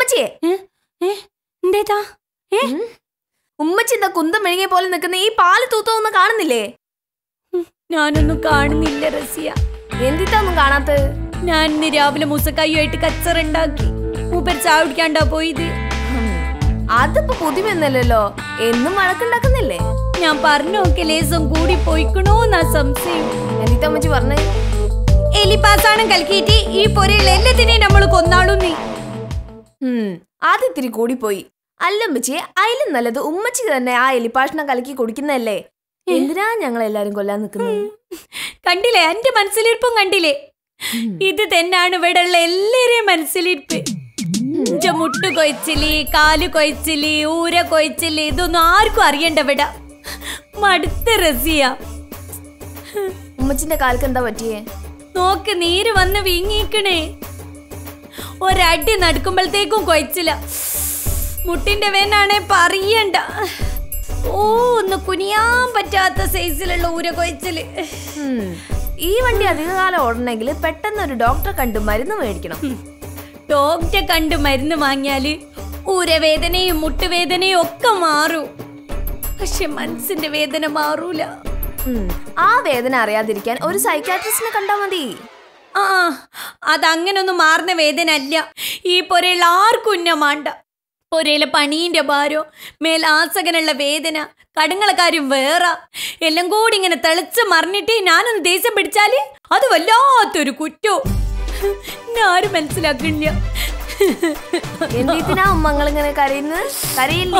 ഉമ്മച്ചിയെ എന്തേതാ ഉം. ഉമ്മച്ചി എന്താ കുന്തം മെഴുകിയ പോലെ നിൽക്കുന്ന ഈ പാല് തൂത്തൊന്നും കാണുന്നില്ലേ ഞാനൊന്നും കാണുന്നില്ല റസിയ എന്തിട്ടാ ഒന്നും കാണാത്ത ഞാൻ ഇന്ന് രാവിലെ മുസക്കായുമായിട്ട് കച്ചറുണ്ടാക്കി മൂപ്പർ ചായ കുടിക്കാണ്ടാ പോയത് അതിപ്പോ പുതിമയൊന്നല്ലല്ലോ എന്നും വഴക്കുണ്ടാക്കുന്നില്ലേ ഞാൻ പറഞ്ഞോക്കെ ലേസം കൂടി പോയിക്കണോന്നാ സംശയം എന്തിട്ടാ ഉമ്മച്ചി പറഞ്ഞേ എലിപ്പാസാണം കലക്കിയിട്ട് ഈ പൊരയിൽ എല്ലാത്തിനെയും നമ്മൾ കൊന്നാളും നീ ഉം ആദ്യം ഇത്തിരി കൂടിപ്പോയി അല്ല ഉമ്മച്ചിയെ അതിലും നല്ലത് ഉമ്മച്ചി തന്നെ ആ എലിപ്പാഷണം കലക്കി കുടിക്കുന്നതല്ലേ എന്തിനാ ഞങ്ങൾ എല്ലാരും കൊല്ലാൻ നിൽക്കുന്നത് കണ്ടില്ലേ എന്റെ മനസ്സിലിരിപ്പും കണ്ടില്ലേ ഇത് തന്നെയാണ് ഇവിടെ ഉള്ള എല്ലാരെയും മനസ്സിലിരിപ്പ് ഇഞ്ച മുട്ട് കൊയച്ചില് കാല് കൊയച്ചില് ഊര കൊയച്ചില് ഇതൊന്നും ആർക്കും അറിയണ്ട ഇവിടെ മടുത്ത റസിയ ഉമ്മച്ചിന്റെ കാൽക്ക് എന്താ പറ്റിയേ നോക്ക് നീര് വന്ന് വീങ്ങിക്കണേ ഒരടി നടക്കുമ്പോഴത്തേക്കും കൊയച്ചില്ല മുട്ടിന്റെ വേനാണേ പറയണ്ട ഓ ഒന്ന് കുനിയാൻ പറ്റാത്ത സൈസിലുള്ള ഊര കൊയച്ചില് ഉം. ഈ വണ്ടി അധികകാലം ഓടണമെങ്കിൽ പെട്ടെന്ന് ഒരു ഡോക്ടറെ കണ്ട് മരുന്ന് മേടിക്കണം ഡോക്ടറെ കണ്ട് മരുന്ന് വാങ്ങിയാല് ഊരവേദനയും മുട്ടുവേദനയും ഒക്കെ മാറും പക്ഷെ മനസ്സിന്റെ വേദന മാറൂല ഉം. ആ വേദന അറിയാതിരിക്കാൻ ഒരു സൈക്കാട്രിസ്റ്റിനെ കണ്ടാ മതി ആ അതങ്ങനൊന്നും മാറുന്ന വേദന അല്ല ഈ പൊരയിൽ ആർക്കും ഉന്ന മാണ്ട പൊരയിലെ പണീന്റെ ഭാരോ മേലാസകനുള്ള വേദന കടങ്ങളെ കാര്യം വേറെ എല്ലാം കൂടി ഇങ്ങനെ തെളിച്ച് മറിഞ്ഞിട്ട് ഞാനൊന്ന് ദേഷ്യം പിടിച്ചാല് അത് വല്ലാത്തൊരു കുറ്റോ ആരും മനസ്സിലാക്കില്ല എന്തിനാ ഉമ്മങ്ങൾ ഇങ്ങനെ കരയുന്നത് കരയില്ലേ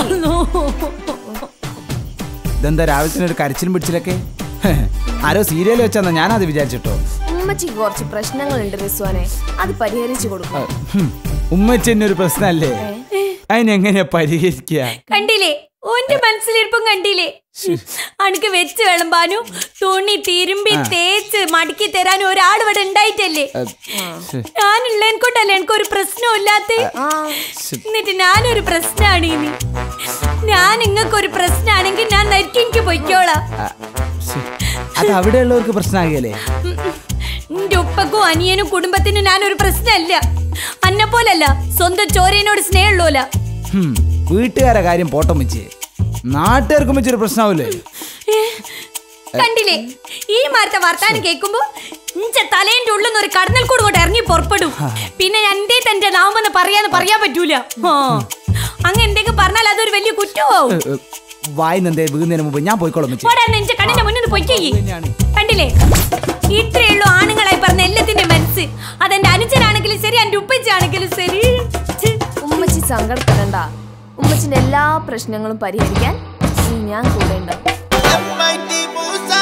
ഇതെന്താ രാവിലത്തിന് ഒരു കരച്ചിലും പിടിച്ചിലൊക്കെ ആരോ സീരിയൽ വെച്ചാന്നാ ഞാനത് വിചാരിച്ചിട്ടോ ഉമ്മച്ചിക്ക് കുറച്ച് പ്രശ്നങ്ങളുണ്ട് റിസ്വാനെ അത് പരിഹരിച്ചു കൊടുക്കും ഹും, ഉമ്മച്ചെന്നെ ഒരു പ്രശ്നമല്ലേ അതിനെങ്ങനെയാ പരിഹരിക്കുക കണ്ടില്ലേ ഓന്റെ മനസ്സിലിരിപ്പം കണ്ടില്ലേ അനക്ക് വെച്ച് വിളമ്പാനും തുണി തിരുമ്പി തേച്ച് മടക്കി തരാനും ഒരാൾ ഇവിടെ ഉണ്ടായിട്ടല്ലേ ശ്ശെ, ഞാനുള്ളതിനെ കൊണ്ടല്ലേ എനിക്കൊരു പ്രശ്നവും ഇല്ലാത്ത ആ എന്നിട്ട് ഞാനൊരു പ്രശ്നമാണ് ഇനി ഞാൻ നിങ്ങൾക്കൊരു പ്രശ്നമാണെങ്കിൽ ഞാൻ നരിക്കും എനിക്ക് പൊയ്ക്കോളാം ആ, ശ്ശെ. അത് അവിടെയുള്ളവർക്ക് പ്രശ്നമാകിയല്ലേ എന്റെ ഉപ്പക്കും അനിയനും കുടുംബത്തിനും ഞാനൊരു പ്രശ്നമല്ല അന്നെ പോലല്ല സ്വന്തം ചോരേനോട് സ്നേഹമുള്ളൂല ഹും, വീട്ടുകാരെ കാര്യം പോട്ടം വെച്ച് നാട്ടുകാർക്കും വെച്ചൊരു പ്രശ്നമാവില്ലേ കണ്ടില്ലേ ഈ മാരത്തെ വർത്താനം കേൾക്കുമ്പോ ഇഞ്ച തലേന്റെ ഉള്ളിൽ നിന്ന് ഒരു കടന്നൽ കൂട് കൊണ്ട് ഇറങ്ങി പുറപ്പെടും പിന്നെ ഞാൻ എന്തേ തന്റെ നാമെന്ന് പറയാന്ന് പറയാൻ പറ്റൂല ആ. അങ്ങ് എന്തെങ്കിലും പറഞ്ഞാൽ അതൊരു വലിയ കുറ്റമാവും വായിന്നെന്തേ വീഴുന്നതിന് മുമ്പ് ഞാൻ പോയിക്കോളാം വെച്ച് പോടാ നെഞ്ച കണ്ണിന്റെ മുന്നിൽ പൊയ്ക്കേ കണ്ടില്ലേ ഇത്രയേ ഉള്ളൂ ആണുങ്ങളായി പറഞ്ഞ എല്ലാത്തിന്റെ മനസ്സ് അതെന്റെ അനുജനാണെങ്കിലും ശരി എന്റെ ഉപ്പച്ചാണെങ്കിലും ശരി ഛെ. ഉമ്മച്ചി സങ്കടപ്പെടണ്ട ഉമ്മച്ചിന്റെ എല്ലാ പ്രശ്നങ്ങളും പരിഹരിക്കാൻ ഇനി ഞാൻ കൂടെ ഉണ്ടാവും Mighty Musa.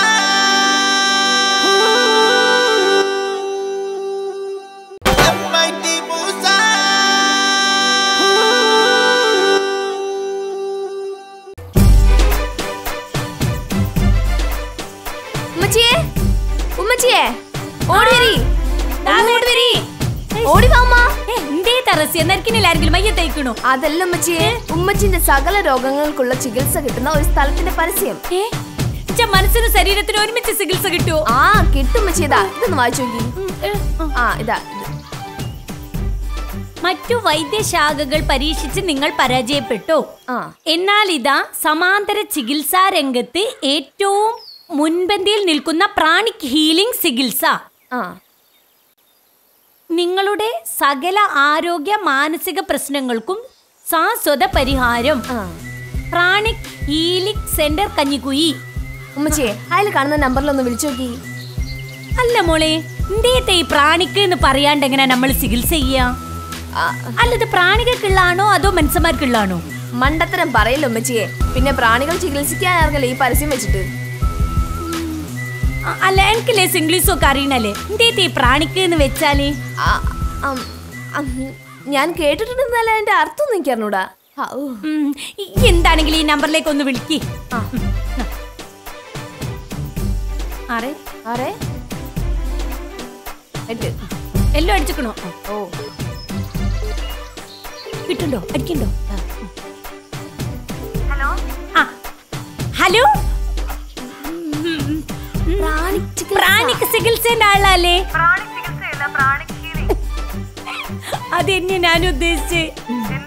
Mighty Musa. ഉമ്മച്ചിയെ ഉമ്മച്ചിയെ ഓടി വരി ഓടി വരി ഓടി വാ ഉമ്മ. ഏ, എന്തേ തറസ്യ നരിക്കിനിൽ ആരെങ്കിലും മയ്യ തയ്ക്കണോ അതല്ല ഉമ്മച്ചിയെ ഉമ്മച്ചിന്റെ സകല രോഗങ്ങൾക്കുള്ള ചികിത്സ കിട്ടുന്ന ഒരു സ്ഥലത്തിന്റെ പരസ്യം ഏ ഇച്ച മനസ്സിനും ശരീരത്തിനും ഒരുമിച്ച് ചികിത്സ കിട്ടുമോ ആ കിട്ടും ഉമ്മച്ചിയതാ ഇതൊന്ന് വായിച്ചു നോക്കി ആ ഇതാ ഇത്. മറ്റു വൈദ്യശാഖകൾ പരീക്ഷിച്ച് നിങ്ങൾ പരാജയപ്പെട്ടോ ആ എന്നാൽ ഇതാ സമാന്തര ചികിത്സാ രംഗത്ത് ഏറ്റവും മുൻപന്തിയിൽ നിൽക്കുന്ന പ്രാണിക് ഹീലിംഗ് ചികിത്സ ആ നിങ്ങളുടെ സകല ആരോഗ്യ മാനസിക പ്രശ്നങ്ങൾക്കും ശാശ്വത പരിഹാരം ആ പ്രാണിക് ഹീലിംഗ് സെന്റർ കഞ്ഞിക്കുയി ഉമ്മച്ചിയെ അതിൽ കാണുന്ന നമ്പറിൽ ഒന്ന് വിളിച്ചു നോക്കി അല്ല മോളെ എന്തേത്തെ ഈ പ്രാണിക്ക് എന്ന് പറയാണ്ട് എങ്ങനെ നമ്മൾ ചികിത്സ ചെയ്യാ ആ, അല്ലത് പ്രാണികൾക്കുള്ളാണോ അതോ മനുഷ്യന്മാർക്കുള്ളാണോ മണ്ടത്തരം പറയില്ല ഉമ്മച്ചിയെ പിന്നെ പ്രാണികൾ ചികിത്സിക്കാൻ ഇറങ്ങല്ലേ ഈ പരസ്യം വെച്ചിട്ട് അ- അല്ല എനിക്കല്ലേ ഇംഗ്ലീഷും ഒക്കെ അറിയണല്ലേ എന്തേത്തെ ഈ പ്രാണിക്ക് എന്ന് വെച്ചാല് ആ, അം, അം, ഞാൻ കേട്ടിട്ടുണ്ടെന്നല്ല എന്റെ അർത്ഥം ഒന്നും എനിക്ക് അറിഞ്ഞൂടാ ഔ. ഉം, ഈ എന്താണെങ്കിലും ഈ നമ്പറിലേക്ക് ഒന്ന് വിളിക്ക് ആ, ആറെ ആരെ എട്ട് എല്ലാം അടിച്ചിക്കണോ ഓ കിട്ടുണ്ടോ അടിക്കണ്ടോ ആ ഹലോ പ്രാണി ചികിത്സ. പ്രാണിക് ചികിത്സേന്റെ ആളല്ലേ അത് തന്നെ ഞാൻ ഉദ്ദേശിച്ചേ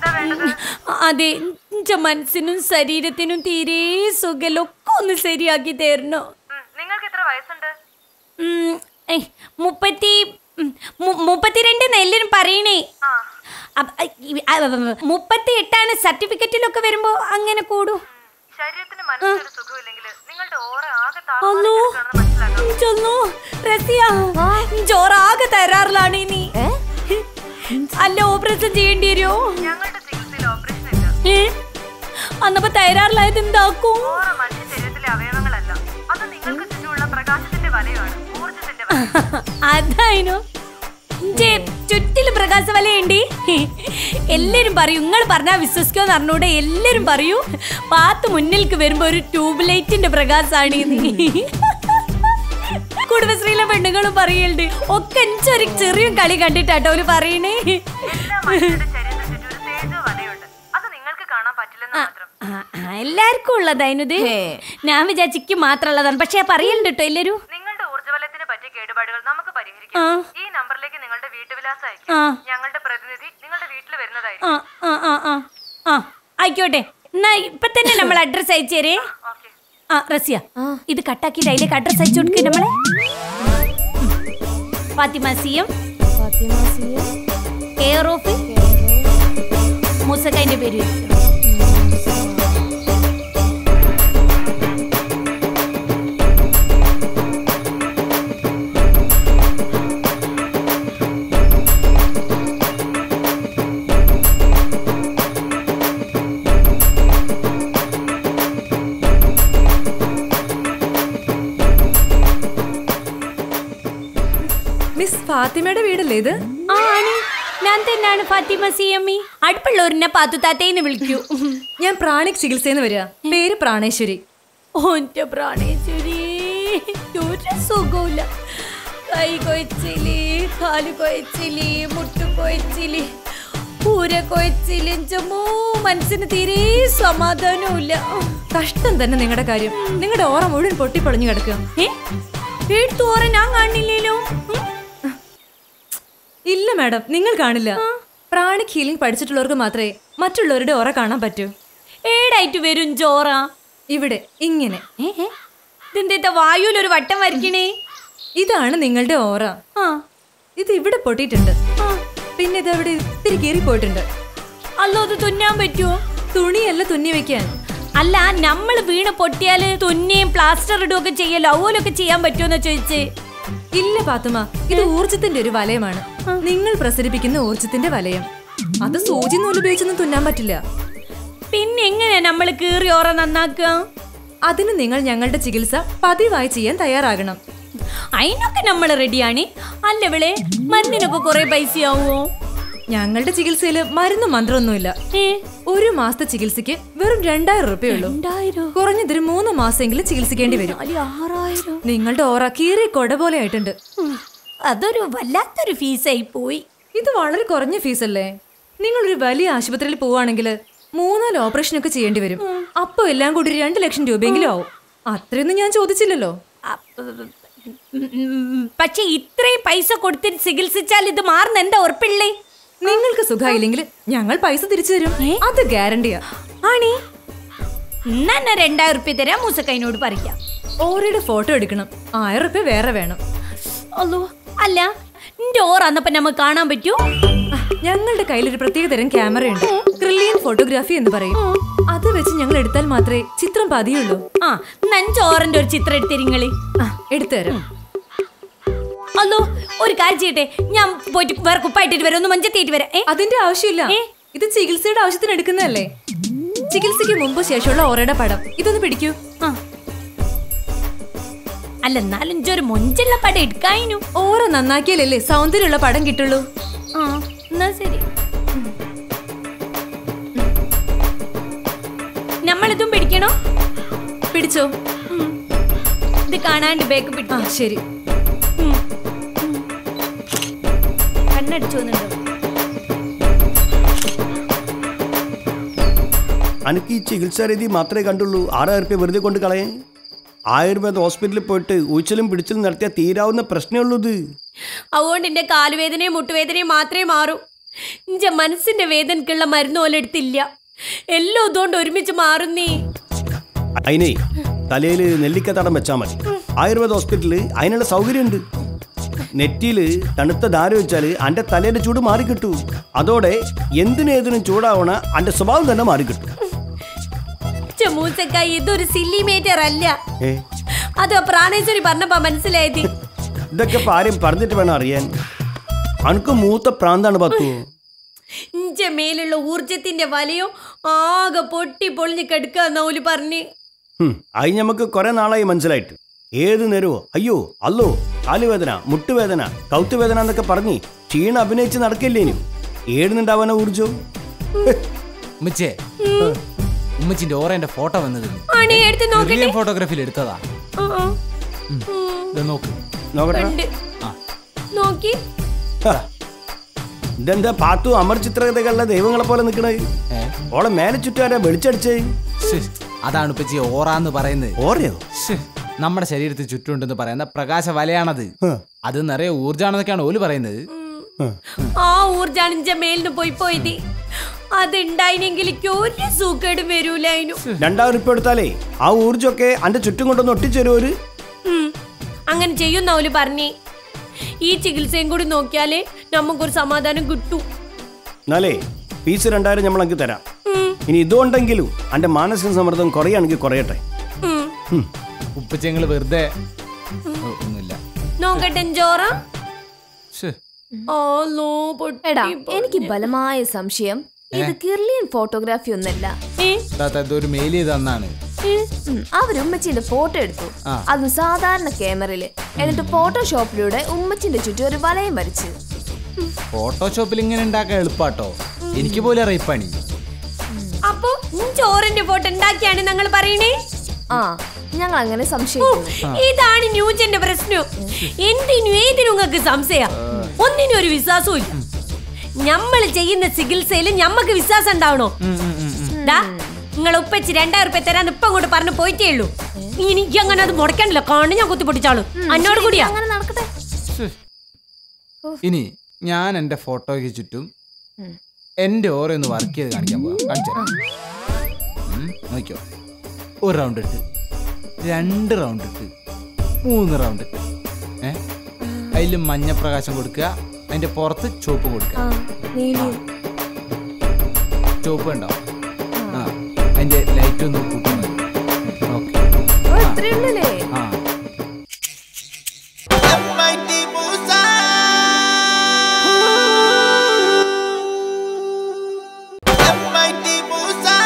അതെ എന്റെ മനസ്സിനും ശരീരത്തിനും തീരെ സുഖലൊക്കെ ഒന്ന് ശരിയാക്കി തരണോ നിങ്ങൾക്ക് എത്ര വയസ്സുണ്ട് ഉം, ഏയ്, മുപ്പത്തി ഉം, മു- മുപ്പത്തിരണ്ട് നെല്ലിനും പറയണേ അപ്പ- ഈ- ആ, മുപ്പത്തി എട്ടാണ് സർട്ടിഫിക്കറ്റിലൊക്കെ വരുമ്പോ അങ്ങനെ കൂടും ശരീരത്തിന് മനസ്സിനൊരു സുഖമില്ലെങ്കിൽ നിങ്ങളുടെ ഓറ ആകെ അല്ലോ മനസ്സിലാക്കാം ചൊന്നു റസിയ ചോറാകെ തരാറിലാണ് നീ അല്ല ഓപ്പറേഷൻ ചെയ്യേണ്ടി വരുമോ ഞങ്ങളുടെ ചികിത്സയിൽ ഓപ്പറേഷൻ ഇല്ല ഏ അന്നപ്പോ തയ്യാറിലായത് എന്താക്കും ഓറ മനുഷ്യ ശരീരത്തിലെ അവയവങ്ങളല്ല അത് നിങ്ങൾക്ക് ചുറ്റുമുള്ള പ്രകാശത്തിന്റെ വലയാണ് ഊർജത്തിന്റെ വല അതായിനോ ജേ, ചുറ്റിലും പ്രകാശവലയുണ്ട് എല്ലാരും പറയും നിങ്ങൾ പറഞ്ഞാ വിശ്വസിക്കുമെന്ന് അറിഞ്ഞൂടെ എല്ലാരും പറയൂ പാത്ത് മുന്നിലേക്ക് വരുമ്പോ ഒരു ട്യൂബ് ലൈറ്റിന്റെ പ്രകാശാണ് കുടുംബശ്രീയിലെ പെണ്ണുങ്ങളും പറയലുണ്ട് ഒക്കെ ഒരു ചെറിയ കളി കണ്ടിട്ടാട്ടോ അവര് പറയണേ എല്ലാ മനുഷ്യരുടെ ശരീരത്തിന് ചുറ്റും ഒരു തേജോ വലയുണ്ട് അത് നിങ്ങൾക്ക് കാണാൻ പറ്റില്ലെന്ന് മാത്രം ആ, ആ, എല്ലാവർക്കും ഉള്ളതായിനത് ഹേ. ഞാൻ വിചാരിച്ചിക്ക് മാത്രമുള്ളതാണ് പക്ഷെ പറയലുണ്ട് കേട്ടോ എല്ലാരും നിങ്ങളുടെ ഊർജ്ജവലത്തിന് പറ്റിയ കേടുപാടുകൾ നമുക്ക് ആ. പരിഹരിക്കാം ഈ നമ്പറിലേക്ക് നിങ്ങളുടെ വീട്ടുവിലാസം ആ. അയക്കാം ഞങ്ങളുടെ പ്രതിനിധി നിങ്ങളുടെ വീട്ടിൽ വരുന്നതായിരിക്കും ആ ആ ആ ആ ആ ആയിക്കോട്ടെ എന്നാ ഇപ്പൊ തന്നെ നമ്മൾ അഡ്രസ് അയച്ചു തരേ ഓക്കെ ആ റസിയ ഇത് കട്ടാക്കിയിട്ട് അതിലേക്ക് അഡ്രസ് അയച്ചു കൊടുക്കുക നമ്മളെ Fathima C M care of മുസക്കൈന്റെ പേര് വെച്ചു. മിസ് ഫാത്തിമയുടെ വീടല്ലേ ഇത് ആ ആണ് ഞാൻ തന്നെയാണ് ഫാത്തിമ സി എം ഇ അടുപ്പുള്ളവരിനെ പാത്തുത്താത്തേന്ന് വിളിക്കൂ ഞാൻ പ്രാണിക് ചികിത്സയെന്ന് വരിക പേര് പ്രാണേശ്വരി ഓന്റെ പ്രാണേശ്വരി ഒരു സുഖമില്ല കൈ കൊയച്ചില് കാല് കൊയച്ചില് മുട്ട് കൊയച്ചില് പൂര കൊയച്ചില് ചുമോ മനസ്സിന് തീരെ സമാധാനമില്ല കഷ്ടം തന്നെ നിങ്ങളുടെ കാര്യം നിങ്ങളുടെ ഓറ മുഴുവൻ പൊട്ടിപ്പൊളിഞ്ഞു കിടക്കുക ഏ എടുത്തോറ ഞാൻ കാണില്ലല്ലോ ഉം. ഇല്ല മാഡം നിങ്ങൾ കാണില്ല പ്രാണിക് ഹീലിംഗ് പഠിച്ചിട്ടുള്ളവർക്ക് മാത്രമേ മറ്റുള്ളവരുടെ ഓറ കാണാൻ പറ്റൂ ഏടായിട്ട് വരും ചോറ ഇവിടെ ഇങ്ങനെ ഏ ഏ? ഇതെന്തേത്ത വായുവിലൊരു വട്ടം വരയ്ക്കണേ ഇതാണ് നിങ്ങളുടെ ഓറ ആ ഇത് ഇവിടെ പൊട്ടിയിട്ടുണ്ട് ആ പിന്നെ ഇത് അവിടെ ഇത്തിരി കീറി പോയിട്ടുണ്ട് അല്ലോ അത് തുന്നാൻ പറ്റുമോ തുണിയല്ല തുന്നി വെക്കാൻ അല്ല നമ്മൾ വീണ് പൊട്ടിയാല് തുന്നിയും പ്ലാസ്റ്റർ ഇടുകയും ഒക്കെ ചെയ്യല്ലോ അതുപോലൊക്കെ ചെയ്യാൻ പറ്റുമെന്ന് ചോദിച്ചേ ഇല്ല പാത്തുമ ഇത് ഊർജത്തിന്റെ ഒരു വലയമാണ് നിങ്ങൾ പ്രസരിപ്പിക്കുന്ന ഊർജത്തിന്റെ വലയം അത് സൂചി നൂല് ഉപയോഗിച്ചൊന്നും തുന്നാൻ പറ്റില്ല പിന്നെ എങ്ങനെയാ നമ്മൾ കീറി ഓറ നന്നാക്കുക അതിന് നിങ്ങൾ ഞങ്ങളുടെ ചികിത്സ പതിവായി ചെയ്യാൻ തയ്യാറാകണം അതിനൊക്കെ നമ്മൾ റെഡിയാണ് അല്ല വിളെ മരുന്നിനൊക്കെ കുറെ പൈസയാവോ ഞങ്ങളുടെ ചികിത്സയിൽ മരുന്ന് മന്ത്രമൊന്നുമില്ല ഏ ഒരു മാസത്തെ ചികിത്സയ്ക്ക് വെറും രണ്ടായിരം റുപ്യുള്ളൂ രണ്ടായിരം കുറഞ്ഞതൊരു മൂന്ന് മാസമെങ്കിലും ചികിത്സിക്കേണ്ടി വരും നാല് ആറായിരം നിങ്ങളുടെ ഓറ കീറി കൊട പോലെ ആയിട്ടുണ്ട് ഉം. അതൊരു വല്ലാത്തൊരു ഫീസായി പോയി ഇത് വളരെ കുറഞ്ഞ ഫീസല്ലേ നിങ്ങൾ ഒരു വലിയ ആശുപത്രിയിൽ പോവാണെങ്കിൽ മൂന്നാല് ഓപ്പറേഷൻ ഒക്കെ ചെയ്യേണ്ടി വരും അപ്പൊ എല്ലാം കൂടി ഒരു രണ്ട് ലക്ഷം രൂപയെങ്കിലും ആവും അത്രയൊന്നും ഞാൻ ചോദിച്ചില്ലല്ലോ അപ്പ- ഉം, ഉം, പക്ഷെ ഇത്രയും പൈസ കൊടുത്തിട്ട് ചികിത്സിച്ചാൽ ഇത് മാറുന്ന എന്താ ഉറപ്പിള്ളേ നിങ്ങൾക്ക് സുഖമായില്ലെങ്കിൽ ഞങ്ങൾ പൈസ തിരിച്ചു തരും അത് ഗ്യാരണ്ടിയാ ആണി എന്നാ രണ്ടായിരം ഉറുപ്പ്യ തരാം മൂസക്കൈനോട് പറിക്കാം ഓരയുടെ ഫോട്ടോ എടുക്കണം ആയിരം റുപ്യ വേറെ വേണം അല്ലോ അല്ല നിന്റെ ഓർ അന്നപ്പോ നമുക്ക് കാണാൻ പറ്റൂ ആ, ഞങ്ങളുടെ കയ്യിൽ ഒരു പ്രത്യേക തരം ക്യാമറയുണ്ട് ക്രില്ലിയൻ ഫോട്ടോഗ്രാഫി എന്ന് പറയും അത് വെച്ച് ഞങ്ങൾ എടുത്താൽ മാത്രമേ ചിത്രം പതിയുള്ളൂ ആ നഞ്ചോറിന്റെ ഒരു ചിത്രം എടുത്തിരിങ്ങളി ആ എടുത്തുതരാം അല്ലോ ഒരു കാര്യം ചെയ്യട്ടെ ഞാൻ പോയിട്ട് വേറെ കുപ്പായിട്ടിട്ട് വരാം ഒന്ന് മഞ്ചത്തേറ്റ് വരാം ഏ അതിന്റെ ആവശ്യമില്ല ഏ? ഇത് ചികിത്സയുടെ ആവശ്യത്തിന് എടുക്കുന്നതല്ലേ ചികിത്സയ്ക്ക് മുമ്പ് ശേഷമുള്ള ഓറയുടെ പടം ഇതൊന്ന് പിടിക്കൂ ആ അല്ല എന്നാലും ഇജ്ജ് ഒരു മൊഞ്ചുള്ള പടം എടുക്കായിനു ഓറ നന്നാക്കിയാലല്ലേ സൗന്ദര്യമുള്ള പടം കിട്ടുള്ളൂ ആ എന്നാ ശരി നമ്മളിതും പിടിക്കണോ പിടിച്ചോ ഇത് കാണാണ്ട് ബേക്ക് ആ പിടിക്കും ശരി കണ്ണടിച്ചു വന്നുണ്ടോ അനക്ക് ഈ ചികിത്സാ രീതി മാത്രമേ കണ്ടുള്ളൂ ആറായിരം റുപ്യ വെറുതെ കൊണ്ട് കളയേ ആയുർവേദ ഹോസ്പിറ്റലിൽ പോയിട്ട് ഉച്ചലും പിടിച്ചിലും നടത്തിയാൽ തീരാവുന്ന പ്രശ്നമേ ഉള്ളൂ ഇത് അതുകൊണ്ട് എന്റെ കാലുവേദനയും മുട്ടുവേദനയും മാത്രമേ മാറൂ ഇഞ്ച മനസ്സിന്റെ വേദനക്കുള്ള മരുന്ന് പോലെ എടുത്തില്ല എല്ലാം ഇതുകൊണ്ട് ഒരുമിച്ച് മാറുന്നേ അതിനെ തലയിൽ നെല്ലിക്ക തടം വെച്ചാൽ മതി ആയുർവേദ ഹോസ്പിറ്റലിൽ അതിനുള്ള സൗകര്യമുണ്ട് നെറ്റിയിൽ തണുത്ത ധാര വെച്ചാൽ അന്റെ തലയുടെ ചൂട് മാറിക്കിട്ടു അതോടെ എന്തിനേതിനും ചൂടാവണ അന്റെ സ്വഭാവം തന്നെ മാറിക്കിട്ടും മൂസക്ക ഇതൊരു സില്ലി മേറ്റർ അല്ല ഏ അത് പ്രാണേശ്വരി പറഞ്ഞപ്പോ മനസ്സിലായത് ഇതൊക്കെ ഇപ്പൊ ആരും പറഞ്ഞിട്ട് വേണം അറിയാൻ അനക്ക് മൂത്ത പ്രാന്താണ് പത്തു ഇഞ്ച മേലുള്ള ഊർജത്തിന്റെ വലയോ ആകെ പൊട്ടി പൊളിഞ്ഞ് കെടുക്കാന്ന് ഓല് പറഞ്ഞ് ഹും, അത് നമുക്ക് കുറെ നാളായി മനസ്സിലായിട്ട് ഏത് നേരവോ അയ്യോ അല്ലോ കാലുവേദന മുട്ടുവേദന കൗത്തുവേദന എന്നൊക്കെ പറഞ്ഞ് ക്ഷീണം അഭിനയിച്ച് നടക്കില്ലേനും ഏടുന്നുണ്ടാവാനോ ഊർജോ ഉമ്മച്ചേ ഉമ്മച്ചിന്റെ ഓറേന്റെ ഫോട്ടോ വന്നത് ആണേ എടുത്ത് നോക്കട്ടെ ഫോട്ടോഗ്രാഫിയിൽ എടുത്തതാ ആ, ആ. ഇത് നോക്ക് നോക്കട്ടെ ഉണ്ട് ആ. നോക്കി ഹ. ഇതെന്താ പാത്തു അമർ ചിത്രകഥകളിലെ ദൈവങ്ങളെ പോലെ നിൽക്കണേ ഏ? ഓളെ മേലെ ചുറ്റുകാരെ വെളിച്ചടിച്ചേ ശ്ശ്. അതാണ് ഉപ്പച്ചി ഓറാന്ന് പറയുന്നത് ഓരയോ ശ്ശ്. നമ്മുടെ ശരീരത്തിൽ ചുറ്റുമുണ്ടെന്ന് പറയുന്ന പ്രകാശ വലയാണത് ഹ. അത് നിറയെ ഊർജാണെന്നൊക്കെയാണ് ഓല് പറയുന്നത് ആ ഊർജാണ് ഇഞ്ച മേലിന് പോയി പോയത് അതുണ്ടായിനെങ്കിൽ എനിക്ക് ഒരു സുഖേടും വരൂലായിരുന്നു രണ്ടായിരം ഉറുപ്പ് എടുത്താലേ ആ ഊർജൊക്കെ അന്റെ ചുറ്റും കൊണ്ടൊന്ന് ഒട്ടിച്ചേരും ഒരു ഉം. അങ്ങനെ ചെയ്യുന്ന ഓല് പറഞ്ഞേ ഈ ചികിത്സയും കൂടി നോക്കിയാലേ നമുക്കൊരു സമാധാനം കിട്ടൂ എന്നാലേ ഫീസ് രണ്ടായിരം നമ്മൾ അങ്ങ് തരാം ഉം. ഇനി ഇതുകൊണ്ടെങ്കിലും അന്റെ മാനസിക സമ്മർദ്ദം കുറയാണെങ്കിൽ കുറയട്ടെ ഉം. ഹും. ഉപ്പച്ചങ്ങൾ വെറുതെ ഓ, ഒന്നുമില്ല നോക്കട്ടെ ചോറ ശ്ശ്. ഓലോ എടാ എനിക്ക് ബലമായ സംശയം ഇത് കിർലിയൻ ഫോട്ടോഗ്രാഫി ഒന്നല്ല താത്ത ഇതൊരു മെയിൽ ചെയ്ത് തന്നാണ് ഉം, അവര് ഉമ്മച്ചിന്റെ ഫോട്ടോ എടുത്തു ആ. അതും സാധാരണ ക്യാമറയില് എന്നിട്ട് ഫോട്ടോഷോപ്പിലൂടെ ഉമ്മച്ചിന്റെ ചുറ്റും ഒരു വലയം വരച്ച് ഫോട്ടോഷോപ്പിൽ ഇങ്ങനെ ഉണ്ടാക്കാൻ എളുപ്പാട്ടോ എനിക്ക് പോലും അറിയാം പണി അപ്പൊ ഉം ചോറിന്റെ ഫോട്ടോ ഉണ്ടാക്കിയാണ് ഞങ്ങൾ പറയണേ ആ ഞങ്ങൾ അങ്ങനെ സംശയിക്കുന്നു ഇതാണ് ന്യൂജന്റെ പ്രശ്നം എന്തിനും ഏതിനും നിങ്ങൾക്ക് സംശയ ഒന്നിനും ഒരു വിശ്വാസവും ഇല്ല നമ്മൾ ചെയ്യുന്ന ചികിത്സയിൽ ഞമ്മക്ക് വിശ്വാസം ഉണ്ടാവണോ ദാ നിങ്ങൾ ഉപ്പച്ച് രണ്ടായിരം റുപ്യ തരാൻ ഇപ്പം അങ്ങോട്ട് പറഞ്ഞു പോയിട്ടേ ഉള്ളൂ എനിക്ക് അങ്ങനെ അത് മുടക്കണ്ടല്ലോ കാണു ഞാൻ കുത്തി പൊട്ടിച്ചാളൂ അന്നോട് കൂടിയാ അങ്ങനെ നടക്കട്ടെ ഇനി ഞാൻ എൻ്റെ ഫോട്ടോയ്ക്ക് ചുറ്റും എൻ്റെ ഓരോ ഒന്ന് വർക്ക് ചെയ്ത് കാണിക്കാൻ പോവാം കാണിച്ചു നോക്കിയോ ഒരു റൗണ്ട് ഇട്ട് രണ്ട് റൗണ്ട് ഇട്ട് മൂന്ന് റൗണ്ട് ഇട്ട് ഏ അതിൽ മഞ്ഞ പ്രകാശം കൊടുക്കുക അതിൻ്റെ പുറത്ത് ചുവപ്പ് കൊടുക്കുക നീലി ചുവപ്പ് ഉണ്ടാവും ആ അതിൻ്റെ ലൈറ്റ് ഒന്ന് കൂട്ടാൻ ഓക്കെ ഓ, ഇത്രയേ ഉള്ളൂല്ലേ ആ Mighty Musa. Mighty Musa.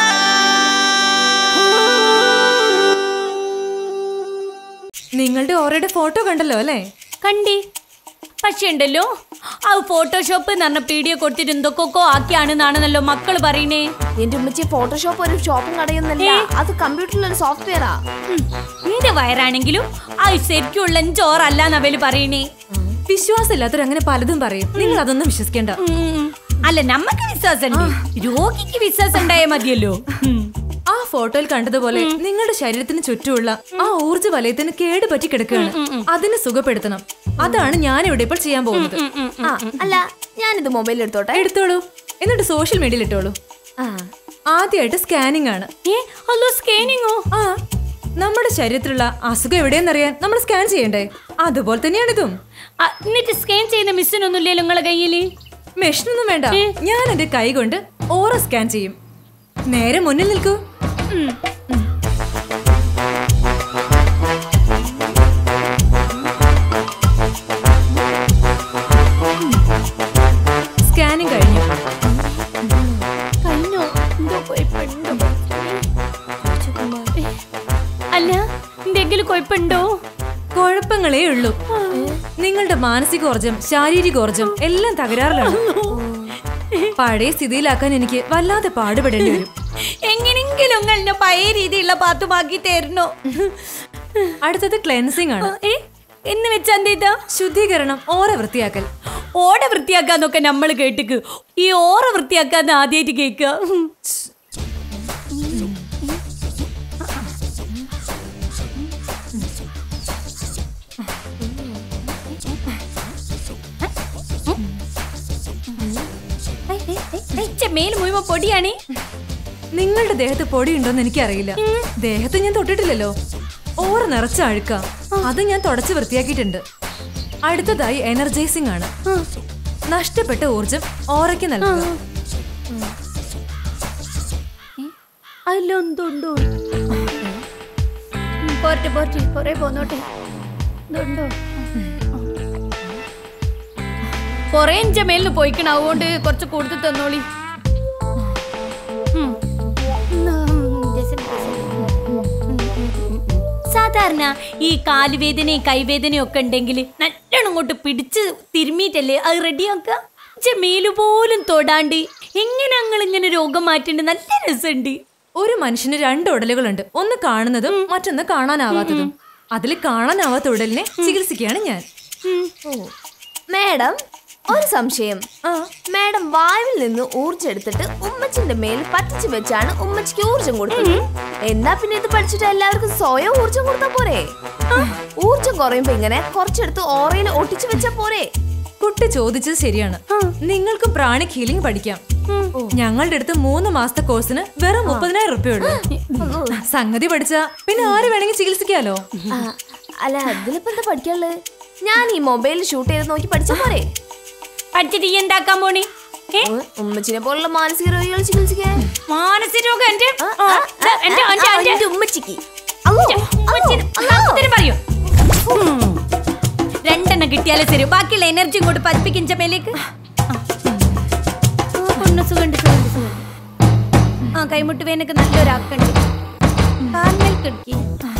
നിങ്ങളുടെ ഓറയുടെ ഫോട്ടോ കണ്ടല്ലോ അല്ലേ കണ്ടി പക്ഷെ ഉണ്ടല്ലോ ആ ഫോട്ടോഷോപ്പ് എന്ന് പറഞ്ഞ പീഡിയോ കൊടുത്തിട്ട് എന്തൊക്കെയൊക്കെ ആക്കിയാണെന്നാണെന്നല്ലോ മക്കള് പറയണേ എന്റെ ഉമ്മച്ചി ഫോട്ടോഷോപ്പ് ഒരു ഷോപ്പും കടയൊന്നല്ല അത് കമ്പ്യൂട്ടറിലൊരു സോഫ്റ്റ്വെയറാ നിന്റെ വയറാണെങ്കിലും ആ ശരിക്കുള്ള ചോറല്ല അവല് പറയണേ വിശ്വാസമില്ലാത്തവർ അങ്ങനെ പലതും പറയും നിങ്ങൾ അതൊന്നും വിശ്വസിക്കേണ്ട ഉം. അല്ല നമ്മക്ക് വിശ്വാസം രോഗിക്ക് വിശ്വാസം ഉണ്ടായാൽ മതിയല്ലോ ഉം. ആ ഫോട്ടോയിൽ കണ്ടതുപോലെ നിങ്ങളുടെ ശരീരത്തിന് ചുറ്റുമുള്ള ആ ഊർജ്ജ വലയത്തിന് കേട് പറ്റി കിടക്കുകയാണ് അതിനെ സുഖപ്പെടുത്തണം അതാണ് ഞാൻ ഇവിടെ ഇപ്പോൾ ചെയ്യാൻ പോകുന്നത് ആ അല്ല ഞാനിത് മൊബൈലിൽ എടുത്തോട്ടെ എടുത്തോളൂ എന്നിട്ട് സോഷ്യൽ മീഡിയയിൽ ഇട്ടോളൂ ആ ആദ്യമായിട്ട് സ്കാനിംഗ് ആണ് ഏ അല്ലോ സ്കാനിങ്ങോ ആ നമ്മുടെ ശരീരത്തിലുള്ള അസുഖം എവിടെയെന്നറിയാൻ നമ്മൾ സ്കാൻ ചെയ്യണ്ടേ അതുപോലെ തന്നെയാണിതും എന്നിട്ട് സ്കാൻ ചെയ്യുന്ന മിസ്സിനൊന്നും ഇല്ലല്ലോ നിങ്ങളെ കയ്യില് മെഷീനൊന്നും വേണ്ട ഞാൻ എന്റെ കൈ കൊണ്ട് ഓറ സ്കാൻ ചെയ്യും നേരെ മുന്നിൽ നിൽക്കൂ സ്കാനിങ് കഴിഞ്ഞു കഴിഞ്ഞോ എന്തോ കുഴപ്പമുണ്ടോ അല്ല എന്തെങ്കിലും കുഴപ്പമുണ്ടോ കുഴപ്പങ്ങളേ ഉള്ളൂ നിങ്ങളുടെ മാനസികോർജം ശാരീരികോർജം എല്ലാം തകരാറിലാണ് പഴയ സ്ഥിതിയിലാക്കാൻ എനിക്ക് വല്ലാതെ പാടുപെടേണ്ടി വരും എങ്ങനെങ്കിലും നിങ്ങളുടെ പഴയ രീതിയിലുള്ള പാത്തുമാക്കി തരണോ അടുത്തത് ക്ലെൻസിങ് ആണ് ഏ എന്ന് വെച്ചാ എന്തേതാ ശുദ്ധീകരണം ഓറ വൃത്തിയാക്കൽ ഓട വൃത്തിയാക്കാന്നൊക്കെ നമ്മൾ കേട്ടിക്ക് ഈ ഓറ വൃത്തിയാക്കാന്ന് ആദ്യമായിട്ട് കേൾക്കുക മേല് മുഴുവൻ പൊടിയാണേ നിങ്ങളുടെ ദേഹത്ത് പൊടിയുണ്ടോന്ന് എനിക്കറിയില്ല ദേഹത്ത് ഞാൻ തൊട്ടിട്ടില്ലല്ലോ ഓറ നിറച്ച അഴുക്ക അത് ഞാൻ തുടച്ച് വൃത്തിയാക്കിയിട്ടുണ്ട് അടുത്തതായി എനർജൈസിംഗ് ആണ് നഷ്ടപ്പെട്ട ഊർജം ഓറയ്ക്ക് നൽകുക അതിലൊന്നുണ്ടോ പോട്ടെ പോട്ടെ കൊറേ പോന്നോട്ടെ ഇതുണ്ടോ കൊറേ ഇഞ്ച മേലിന് പോയിക്കണ അതുകൊണ്ട് കുറച്ച് കൂടുതൽ തന്നോളി ഉം. സാധാരണ ഈ കാലുവേദനയും കൈവേദനയും ഒക്കെ ഉണ്ടെങ്കിൽ നല്ലോണം ഇങ്ങോട്ട് പിടിച്ച് തിരുമ്മിയിട്ടല്ലേ അത് റെഡിയാക്കുക ജമീല് പോലും തൊടാണ്ട് എങ്ങനെ ഞങ്ങൾ ഇങ്ങനെ രോഗം മാറ്റേണ്ട നല്ല രസമുണ്ട് ഒരു മനുഷ്യന് രണ്ട് ഉടലുകളുണ്ട് ഒന്ന് കാണുന്നതും മറ്റൊന്ന് കാണാനാവാത്തതും അതിൽ കാണാനാവാത്ത ഉടലിനെ ചികിത്സിക്കുകയാണ് ഞാൻ മാഡം ഒരു സംശയം ആ മാഡം വായുവിൽ നിന്ന് ഊർജ്ജം എടുത്തിട്ട് ഉമ്മച്ചിന്റെ മേൽ പറ്റിച്ചു വെച്ചാണ് ഉമ്മച്ചിക്ക് ഊർജ്ജം കൊടുത്തത് എന്നാ പിന്നെ ഇത് പഠിച്ചിട്ട് എല്ലാവർക്കും സ്വയം ഊർജ്ജം കൊടുത്താ പോരെ ആ, ഊർജ്ജം കുറയുമ്പോ ഇങ്ങനെ കുറച്ചെടുത്ത് ഓറയിൽ ഒട്ടിച്ചു വെച്ചാ പോരെ കുട്ടി ചോദിച്ചത് ശരിയാണ് നിങ്ങൾക്ക് പ്രാണിക് ഹീലിംഗ് പഠിക്കാം ഞങ്ങളുടെ അടുത്ത് മൂന്ന് മാസത്തെ കോഴ്സിന് വെറും മുപ്പതിനായിരം റുപ്യ ഉള്ളൂ സംഗതി പഠിച്ചാ പിന്നെ ആര് വേണമെങ്കിൽ ചികിത്സിക്കാലോ ആ, അല്ല അതിലിപ്പോ എന്താ പഠിക്കാനുള്ളത് ഞാൻ ഈ മൊബൈലിൽ ഷൂട്ട് ചെയ്ത് നോക്കി പഠിച്ചാ പോരെ പഠിച്ചിട്ട് ഈ എന്താക്കാൻ പോണി ഏ ഉം, ഉമ്മച്ചിനെ പോലുള്ള മാനസിക രോഗികൾ ചികിത്സിക്കാൻ മാനസിക രോഗം എന്റെ ആ, ആ, ആ, ദാ, എന്റെ ആ, എന്റെ ആ, എന്റെ എന്റെ ഉമ്മച്ചിക്ക് അല്ലോ, ഉമ്മച്ചിന് ഉത്തരം പറയൂ രണ്ടെണ്ണം കിട്ടിയാലേ ശരി ബാക്കിയുള്ള എനർജി ഇങ്ങോട്ട് പതിപ്പിക്കുന്ന മേലേക്ക് സുഖണ്ട് സുഖണ്ട് സുഖണ്ട് ആ കൈമുട്ട് വേനൊക്കെ നല്ലൊരാക്കുണ്ട് കാലിൽ കിടക്കി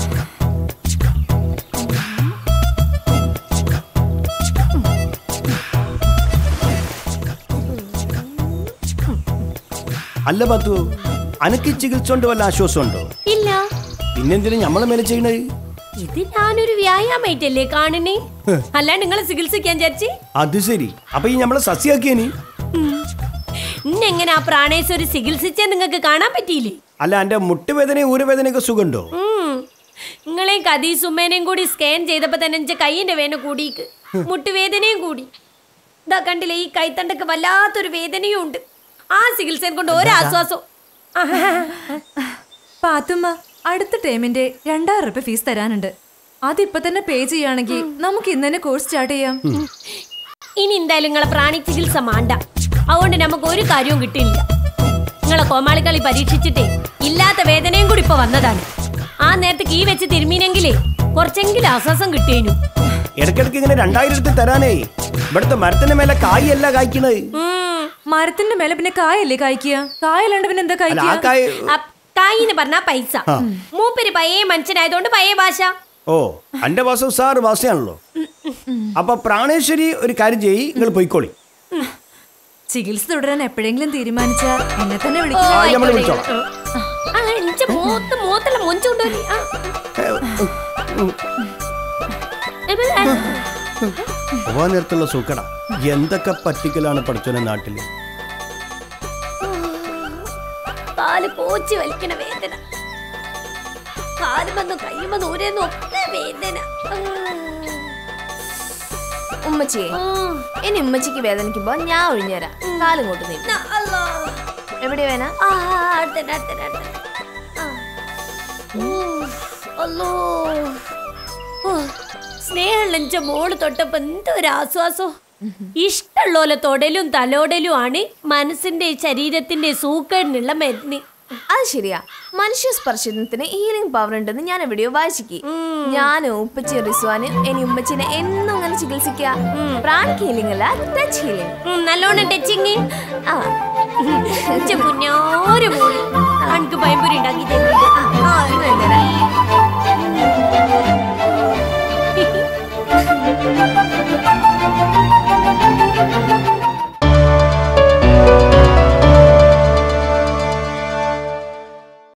അല്ല പത്തു അനക്ക് ഈ ചികിത്സ കൊണ്ട് വല്ല ആശ്വാസമുണ്ടോ ഇല്ല പിന്നെന്തിനാ നമ്മളെ മേലെ ചെയ്യണത് ഇത് ഞാനൊരു വ്യായാമായിട്ടല്ലേ കാണണേ അല്ലാണ്ട് നിങ്ങളെ ചികിത്സിക്കാൻ വിചാരിച്ച് അത് ശരി അപ്പൊ ഈ നമ്മളെ സസ്യാക്കിയനി ഇന്നെങ്ങനെ ആ പ്രാണേശ്വരി ചികിത്സിച്ചേ നിങ്ങൾക്ക് കാണാൻ പറ്റിയില്ലേ അല്ല എന്റെ മുട്ടുവേദനയും ഊരവേദനയൊക്കെ സുഖമുണ്ടോ ഉം. നിങ്ങളെയും കദീസ് ഉമ്മേനെയും കൂടി സ്കാൻ ചെയ്തപ്പോ തന്നെ എന്റെ കൈയിന്റെ വേന കൂടിക്ക് മുട്ടുവേദനയും കൂടി ഇതാ കണ്ടില്ലേ ഈ കൈത്തണ്ടക്ക് വല്ലാത്തൊരു വേദനയും ഉണ്ട് ആ ചികിത്സയെ കൊണ്ട് ഒരാശ്വാസം പാത്തുമ്മ അടുത്ത ടേമിന്റെ രണ്ടായിരം റുപ്യ ഫീസ് തരാനുണ്ട് അതിപ്പോ തന്നെ പേ ചെയ്യുകയാണെങ്കിൽ നമുക്ക് ഇന്ന് തന്നെ കോഴ്സ് സ്റ്റാർട്ട് ചെയ്യാം ഇനി എന്തായാലും നിങ്ങളെ പ്രാണി ചികിത്സ മാണ്ട അതുകൊണ്ട് നമുക്ക് ഒരു കാര്യവും കിട്ടില്ല നിങ്ങളെ കോമാളിക്കളി പരീക്ഷിച്ചിട്ടേ ഇല്ലാത്ത വേദനയും കൂടി ഇപ്പൊ വന്നതാണ് ആ നേരത്തേക്ക് ഈ വെച്ച് തിരുമീനെങ്കിലേ കുറച്ചെങ്കിലും ആശ്വാസം കിട്ടിയേനു ഇടയ്ക്കിടയ്ക്ക് ഇങ്ങനെ രണ്ടായിരം എടുത്ത് തരാനേ ഇവിടുത്തെ മരത്തിന്റെ മേലെ കായല്ല കായ്ക്കണത് ഉം. മരത്തിന്റെ മേലെ പിന്നെ കായല്ലേ കായ്ക്കുക കായല്ലാണ്ട് പിന്നെ എന്താ അല്ല ആ കായ്ക്കുക കായ് അ- കായിന്ന് പറഞ്ഞാ പൈസ മൂപ്പര് പഴയ മനുഷ്യനായതുകൊണ്ട് പഴയ ഭാഷ ഓ എന്റെ വാസം സാറ് വാസയാണല്ലോ അപ്പൊ പ്രാണേശ്വരി ഒരു കാര്യം ചെയ്യ് നിങ്ങൾ പോയിക്കോളി ചികിത്സ തുടരാൻ എപ്പോഴെങ്കിലും തീരുമാനിച്ചാ എന്നെ തന്നെ ഓ, വിളിക്കും ആ, ഞമ്മള് ആയിക്കോട്ടെ. വിളിച്ചോളാം. ആ, ഇഞ്ച മൂത്ത് മൂത്തുള്ള മൊഞ്ചുണ്ടോലി പോവാൻ നേരത്തുള്ള സൂക്കട എന്തൊക്കെ പറ്റിക്കലാണ് പഠിച്ചോനെ നാട്ടില് കാല് കോച്ചി വലിക്കണ വേദന കാല് വന്നു കയ്യുമ്പോ ഊരെന്ന് ഒക്കെ വേദന ഉമ്മച്ചിയെ ആ, ഇനി ഉമ്മച്ചിക്ക് വേദനിക്കുമ്പോ ഞാൻ ഒഴിഞ്ഞുതരാം കാലും കൊണ്ട് നീ ന- അല്ലാ. എവിടെ വേന ആ, അടുത്തന്നെ, അടുത്തന്നെ, അടുത്തന്നെ. ആ. ഊഫ്, അല്ലോ. ഓ, സ്നേഹമുള്ള എന്റെ മോള് തൊട്ടപ്പോ എന്തൊരു ആശ്വാസം ഇഷ്ടമുള്ള തൊടലും തലോടലും ആണ് മനസ്സിന്റെ ശരീരത്തിന്റെ സൂക്കേടിനുള്ള മരുന്ന് അത് ശരിയാ മനുഷ്യ സ്പർശനത്തിന് ഹീലിംഗ് പവർ ഉണ്ടെന്ന് ഞാൻ എവിടെയോ വായിച്ചിക്ക് ഞാനും ഉപ്പച്ചി റിസ്വാനും ഇനി ഉമ്മച്ചിനെ എന്നും അങ്ങനെ ചികിത്സിക്കുക പ്രാണിക് ഹീലിംഗ് അല്ല ടച്ച് ഹീലിംഗ് ഉം, നല്ലോണം ടച്ചിങ് ആ എന്റെ മുന്നോര് മോള് എനിക്ക് പയമ്പൂരി ഉണ്ടാക്കി തരുന്നുണ്ട് ആ ഇത് വേണ്ടടാ.